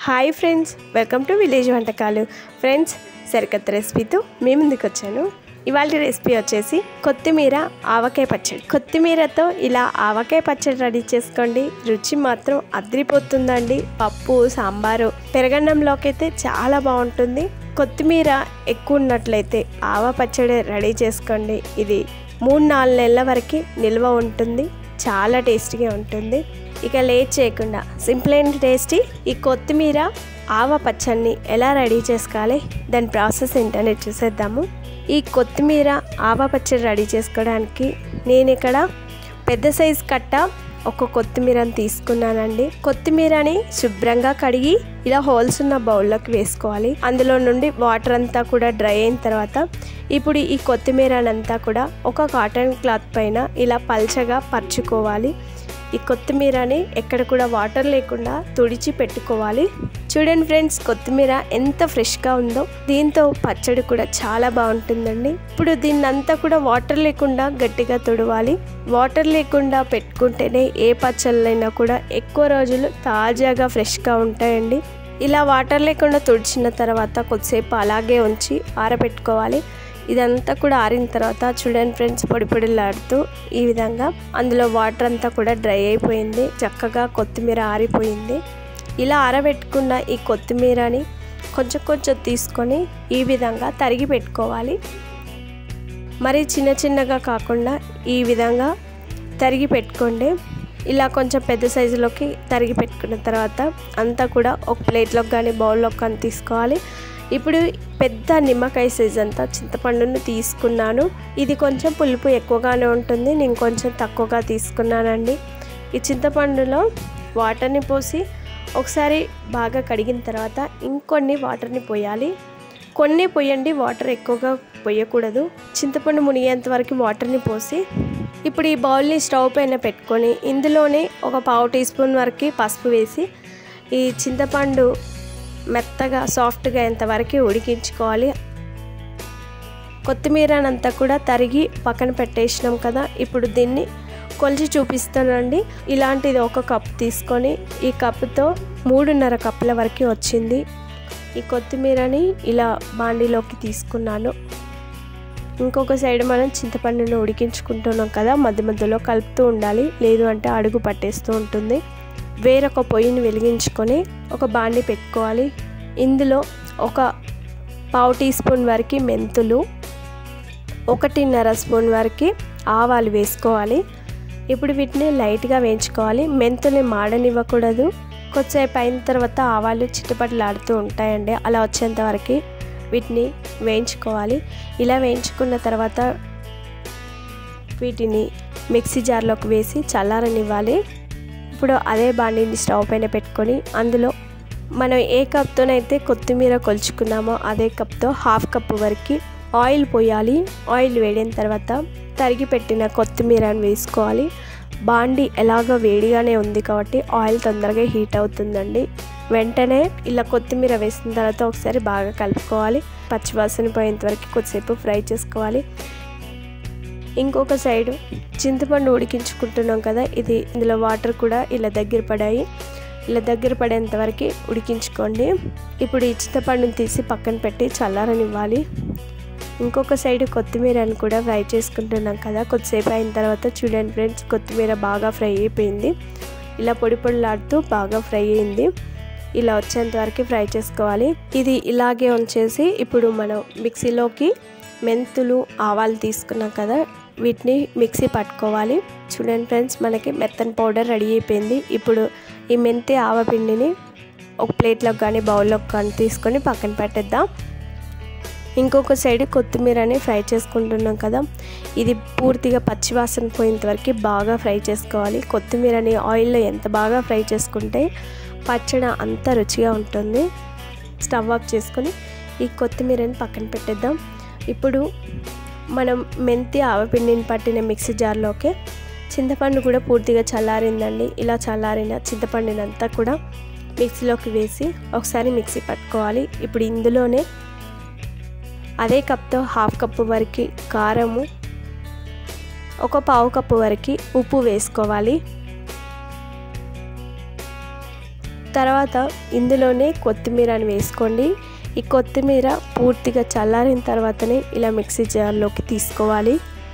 hi friends welcome to village వంటకాలు friends సరికొత్త రెసిపీతో మీ ముందుకు వచ్చాను ఇవాళ రెసిపీ వచ్చేసి కొత్తిమీర ఆవకాయ పచ్చడి కొత్తిమీరతో ఇలా ఆవకాయ పచ్చడి రెడీ చేసుకోండి రుచి మాత్రం అద్రిపోతుందండి పప్పు సాంబారు పెరగన్నంలోకి అయితే చాలా బాగుంటుంది కొత్తిమీర ఎక్కువ ఉన్నట్లయితే ఆవ పచ్చడి రెడీ చేసుకోండి ఇది మూడు నాలుగు నెలల వరకు నిల్వ ఉంటుంది చాలా టేస్టీగా ఉంటుంది ఇక లేట్ చేయకుండా సింపుల్ అండ్ టేస్టీ ఈ కొత్తిమీర ఆవ పచ్చడిని ఎలా రెడీ చేసుకోవాలి దాని ప్రాసెస్ ఏంటనే చూసేద్దాము ఈ కొత్తిమీర ఆవ పచ్చడి రెడీ చేసుకోవడానికి నేను ఇక్కడ పెద్ద సైజు కట్ట ఒక కొత్తిమీరని తీసుకున్నానండి కొత్తిమీరని శుభ్రంగా కడిగి ఇలా హోల్స్ ఉన్న బౌల్లోకి వేసుకోవాలి అందులో నుండి వాటర్ అంతా కూడా డ్రై అయిన తర్వాత ఇప్పుడు ఈ కొత్తిమీరనంతా కూడా ఒక కాటన్ క్లాత్ పైన ఇలా పల్చగా పరుచుకోవాలి ఈ కొత్తిమీరని ఎక్కడ కూడా వాటర్ లేకుండా తుడిచి పెట్టుకోవాలి చూడండి ఫ్రెండ్స్ కొత్తిమీర ఎంత ఫ్రెష్గా ఉందో దీంతో పచ్చడి కూడా చాలా బాగుంటుందండి ఇప్పుడు దీన్నంతా కూడా వాటర్ లేకుండా గట్టిగా తుడవాలి వాటర్ లేకుండా పెట్టుకుంటేనే ఏ పచ్చళ్ళైనా కూడా ఎక్కువ రోజులు తాజాగా ఫ్రెష్గా ఉంటాయండి ఇలా వాటర్ లేకుండా తుడిచిన తర్వాత కొద్దిసేపు అలాగే ఉంచి ఆరబెట్టుకోవాలి ఇదంతా కూడా ఆరిన తర్వాత చూడండి ఫ్రెండ్స్ పొడి పొడిలాడుతూ ఈ విధంగా అందులో వాటర్ అంతా కూడా డ్రై అయిపోయింది చక్కగా కొత్తిమీర ఆరిపోయింది ఇలా ఆరబెట్టుకున్న ఈ కొత్తిమీరని కొంచెం కొంచెం తీసుకొని ఈ విధంగా తరిగి పెట్టుకోవాలి మరి చిన్న చిన్నగా కాకుండా ఈ విధంగా తరిగి పెట్టుకోండి ఇలా కొంచెం పెద్ద సైజులోకి తరిగి పెట్టుకున్న తర్వాత అంతా కూడా ఒక ప్లేట్లోకి కానీ బౌల్లోకి కానీ తీసుకోవాలి ఇప్పుడు పెద్ద నిమ్మకాయ సైజ్ అంతా చింతపండును తీసుకున్నాను ఇది కొంచెం పులుపు ఎక్కువగానే ఉంటుంది నేను కొంచెం తక్కువగా తీసుకున్నానండి ఈ చింతపండులో వాటర్ని పోసి ఒకసారి బాగా కడిగిన తర్వాత ఇంకొన్ని వాటర్ని పోయాలి కొన్ని పోయండి వాటర్ ఎక్కువగా పోయకూడదు చింతపండు మునిగేంత వరకు వాటర్ని పోసి ఇప్పుడు ఈ బౌల్ని స్టవ్ పైన పెట్టుకొని ఇందులోనే ఒక పావు టీ స్పూన్ వరకు పసుపు వేసి ఈ చింతపండు మెత్తగా సాఫ్ట్గా ఎంతవరకు ఉడికించుకోవాలి కొత్తిమీరనంతా కూడా తరిగి పక్కన పెట్టేసినాం కదా ఇప్పుడు దీన్ని కొలిచి చూపిస్తానండి ఇలాంటిది ఒక కప్ తీసుకొని ఈ కప్పుతో మూడున్నర కప్పుల వరకు వచ్చింది ఈ కొత్తిమీరని ఇలా బాండీలోకి తీసుకున్నాను ఇంకొక సైడ్ మనం చింతపండును ఉడికించుకుంటున్నాం కదా మధ్య మధ్యలో కలుపుతూ ఉండాలి లేదు అంటే అడుగు పట్టేస్తూ ఉంటుంది వేరొక పొయ్యిని వెలిగించుకొని ఒక బాండి పెట్టుకోవాలి ఇందులో ఒక పావు టీ స్పూన్ వరకు మెంతులు ఒకటిన్నర స్పూన్ వరకు ఆవాలు వేసుకోవాలి ఇప్పుడు వీటిని లైట్గా వేయించుకోవాలి మెంతుల్ని మాడనివ్వకూడదు కొద్దిసేపు అయిన తర్వాత ఆవాలు చిట్టుపట్లాడుతూ ఉంటాయండి అలా వచ్చేంత వరకు వీటిని వేయించుకోవాలి ఇలా వేయించుకున్న తర్వాత వీటిని మిక్సీ జార్లోకి వేసి చల్లారనివ్వాలి ఇప్పుడు అదే బాండీని స్టవ్ పైన పెట్టుకొని అందులో మనం ఏ కప్తోనైతే కొత్తిమీర కొలుచుకున్నామో అదే కప్తో హాఫ్ కప్ వరకు ఆయిల్ పోయాలి ఆయిల్ వేడిన తర్వాత తరిగి పెట్టిన కొత్తిమీరని వేసుకోవాలి బాండి ఎలాగో వేడిగానే ఉంది కాబట్టి ఆయిల్ తొందరగా హీట్ అవుతుందండి వెంటనే ఇలా కొత్తిమీర వేసిన తర్వాత ఒకసారి బాగా కలుపుకోవాలి పచ్చివాసన పోయేంత వరకు కొద్దిసేపు ఫ్రై చేసుకోవాలి ఇంకొక సైడు చింతపండు ఉడికించుకుంటున్నాం కదా ఇది ఇందులో వాటర్ కూడా ఇలా దగ్గర పడాయి ఇలా దగ్గర పడేంత వరకు ఉడికించుకోండి ఇప్పుడు ఈ చింతపండుని తీసి పక్కన పెట్టి చల్లారనివ్వాలి ఇంకొక సైడ్ కొత్తిమీరని కూడా ఫ్రై చేసుకుంటున్నాం కదా కొద్దిసేపు అయిన తర్వాత చూడండి ఫ్రెండ్స్ కొత్తిమీర బాగా ఫ్రై అయిపోయింది ఇలా పొడి పొడిలాడుతూ బాగా ఫ్రై అయింది ఇలా వచ్చేంత వరకు ఫ్రై చేసుకోవాలి ఇది ఇలాగే ఉంచేసి ఇప్పుడు మనం మిక్సీలోకి మెంతులు ఆవాలు తీసుకున్నాం కదా వీటిని మిక్సీ పట్టుకోవాలి చూడండి ఫ్రెండ్స్ మనకి మెత్తని పౌడర్ రెడీ అయిపోయింది ఇప్పుడు ఈ మెంతి ఆవపిండిని ఒక ప్లేట్లోకి కానీ బౌల్లోకి కానీ తీసుకొని పక్కన పెట్టేద్దాం ఇంకొక సైడ్ కొత్తిమీరని ఫ్రై చేసుకుంటున్నాం కదా ఇది పూర్తిగా పచ్చివాసన పోయేంత వరకు బాగా ఫ్రై చేసుకోవాలి కొత్తిమీరని ఆయిల్లో ఎంత బాగా ఫ్రై చేసుకుంటే పచ్చడి అంత రుచిగా ఉంటుంది స్టవ్ ఆఫ్ చేసుకొని ఈ కొత్తిమీరని పక్కన పెట్టేద్దాం ఇప్పుడు మనం మెంతి ఆవపిండిని పట్టిన మిక్సీ జార్లోకి చింతపండు కూడా పూర్తిగా చల్లారిందండి ఇలా చల్లారిన చింతపండునంతా కూడా మిక్సీలోకి వేసి ఒకసారి మిక్సీ పట్టుకోవాలి ఇప్పుడు ఇందులోనే అదే కప్తో హాఫ్ కప్పు వరకు కారము ఒక పావు కప్పు వరకు ఉప్పు వేసుకోవాలి తర్వాత ఇందులోనే కొత్తిమీరని వేసుకోండి ఈ కొత్తిమీర పూర్తిగా చల్లారిన తర్వాతనే ఇలా మిక్సీ జార్లోకి తీసుకోవాలి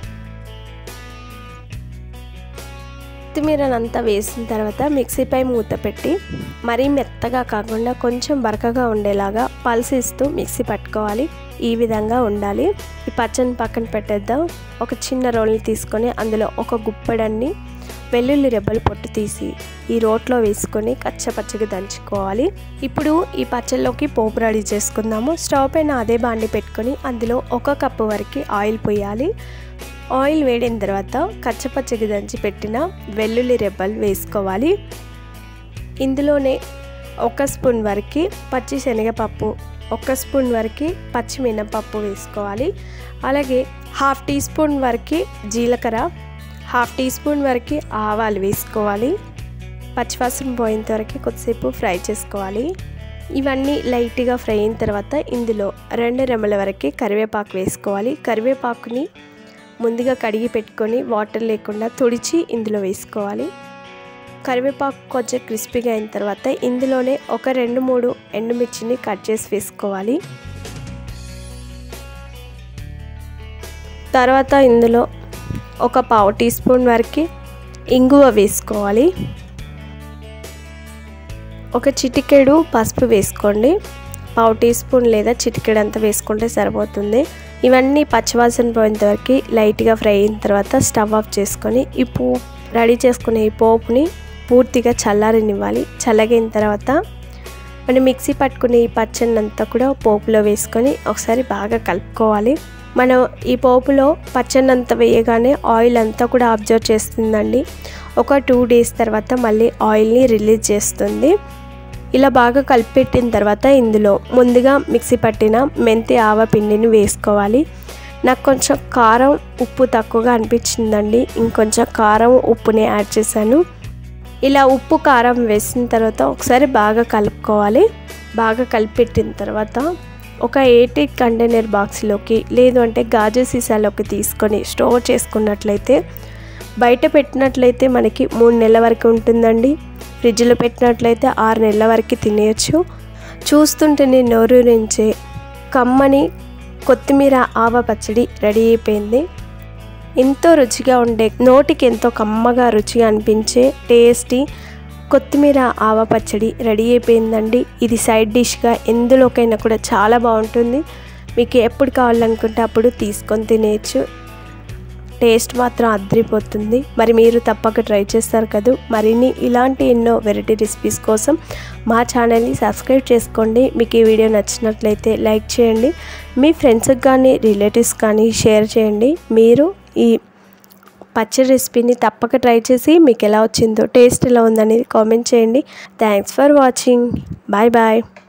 కొత్తిమీరనంతా వేసిన తర్వాత మిక్సీపై మూత పెట్టి మరీ మెత్తగా కాకుండా కొంచెం బరకగా ఉండేలాగా పల్సిస్తూ మిక్సీ పట్టుకోవాలి ఈ విధంగా ఉండాలి ఈ పచ్చని పక్కన పెట్టేద్దాం ఒక చిన్న రోల్ని తీసుకొని అందులో ఒక గుప్పెడన్ని వెల్లుల్లి రెబ్బలు పొట్టు తీసి ఈ రోట్లో వేసుకొని కచ్చపచ్చగా దంచుకోవాలి ఇప్పుడు ఈ పచ్చళ్ళలోకి పోపు రెడీ చేసుకుందాము స్టవ్ పైన అదే బాండి పెట్టుకొని అందులో ఒక కప్పు వరకు ఆయిల్ పోయాలి ఆయిల్ వేడిన తర్వాత కచ్చపచ్చగా దంచి పెట్టిన వెల్లుల్లి రెబ్బలు వేసుకోవాలి ఇందులోనే ఒక స్పూన్ వరకు పచ్చి శనగపప్పు ఒక స్పూన్ వరకు పచ్చి మినపప్పు వేసుకోవాలి అలాగే హాఫ్ టీ స్పూన్ వరకు జీలకర్ర హాఫ్ టీ స్పూన్ వరకు ఆవాలు వేసుకోవాలి పచ్చివాసన పోయేంత వరకు కొద్దిసేపు ఫ్రై చేసుకోవాలి ఇవన్నీ లైట్గా ఫ్రై అయిన తర్వాత ఇందులో రెండు రెమ్మల వరకు కరివేపాకు వేసుకోవాలి కరివేపాకుని ముందుగా కడిగి పెట్టుకొని వాటర్ లేకుండా తుడిచి ఇందులో వేసుకోవాలి కరివేపాకు కొంచెం క్రిస్పీగా అయిన తర్వాత ఇందులోనే ఒక రెండు మూడు ఎండుమిర్చిని కట్ చేసి వేసుకోవాలి తర్వాత ఇందులో ఒక పావు టీ స్పూన్ వరకు ఇంగువ వేసుకోవాలి ఒక చిటికెడు పసుపు వేసుకోండి పావు టీ స్పూన్ లేదా చిటికెడు అంతా వేసుకుంటే సరిపోతుంది ఇవన్నీ పచ్చివాసన పోయేంత వరకు లైట్గా ఫ్రై అయిన తర్వాత స్టవ్ ఆఫ్ చేసుకొని ఈ పూ రెడీ చేసుకునే ఈ పోపుని పూర్తిగా చల్లారనివ్వాలి చల్లగిన తర్వాత మనం మిక్సీ పట్టుకునే ఈ పచ్చడిని అంతా కూడా పోపులో వేసుకొని ఒకసారి బాగా కలుపుకోవాలి మనం ఈ పోపులో పచ్చడి అంతా వేయగానే ఆయిల్ అంతా కూడా అబ్జర్వ్ చేస్తుందండి ఒక టూ డేస్ తర్వాత మళ్ళీ ఆయిల్ని రిలీజ్ చేస్తుంది ఇలా బాగా కలిపెట్టిన తర్వాత ఇందులో ముందుగా మిక్సీ పట్టిన మెంతి ఆవ పిండిని వేసుకోవాలి నాకు కొంచెం కారం ఉప్పు తక్కువగా అనిపించిందండి ఇంకొంచెం కారం ఉప్పుని యాడ్ చేశాను ఇలా ఉప్పు కారం వేసిన తర్వాత ఒకసారి బాగా కలుపుకోవాలి బాగా కలిపెట్టిన తర్వాత ఒక ఎయిటీ కంటైనర్ బాక్స్లోకి లేదు అంటే గాజు సీసాలోకి తీసుకొని స్టోర్ చేసుకున్నట్లయితే బయట పెట్టినట్లయితే మనకి మూడు నెలల వరకు ఉంటుందండి ఫ్రిడ్జ్లో పెట్టినట్లయితే ఆరు నెలల వరకు తినేయచ్చు చూస్తుంటేనే నోరూరించే కమ్మని కొత్తిమీర ఆవ పచ్చడి రెడీ అయిపోయింది ఎంతో రుచిగా ఉండే నోటికి ఎంతో కమ్మగా రుచిగా అనిపించే టేస్టీ కొత్తిమీర ఆవ పచ్చడి రెడీ అయిపోయిందండి ఇది సైడ్ డిష్గా ఎందులోకైనా కూడా చాలా బాగుంటుంది మీకు ఎప్పుడు కావాలనుకుంటే అప్పుడు తీసుకొని తినేయచ్చు టేస్ట్ మాత్రం అద్రిపోతుంది మరి మీరు తప్పక ట్రై చేస్తారు కదా మరిన్ని ఇలాంటి ఎన్నో వెరైటీ రెసిపీస్ కోసం మా ఛానల్ని సబ్స్క్రైబ్ చేసుకోండి మీకు ఈ వీడియో నచ్చినట్లయితే లైక్ చేయండి మీ ఫ్రెండ్స్కి కానీ రిలేటివ్స్ కానీ షేర్ చేయండి మీరు ఈ పచ్చడి రెసిపీని తప్పక ట్రై చేసి మీకు ఎలా వచ్చిందో టేస్ట్ ఎలా ఉందనేది కామెంట్ చేయండి thanks for watching bye bye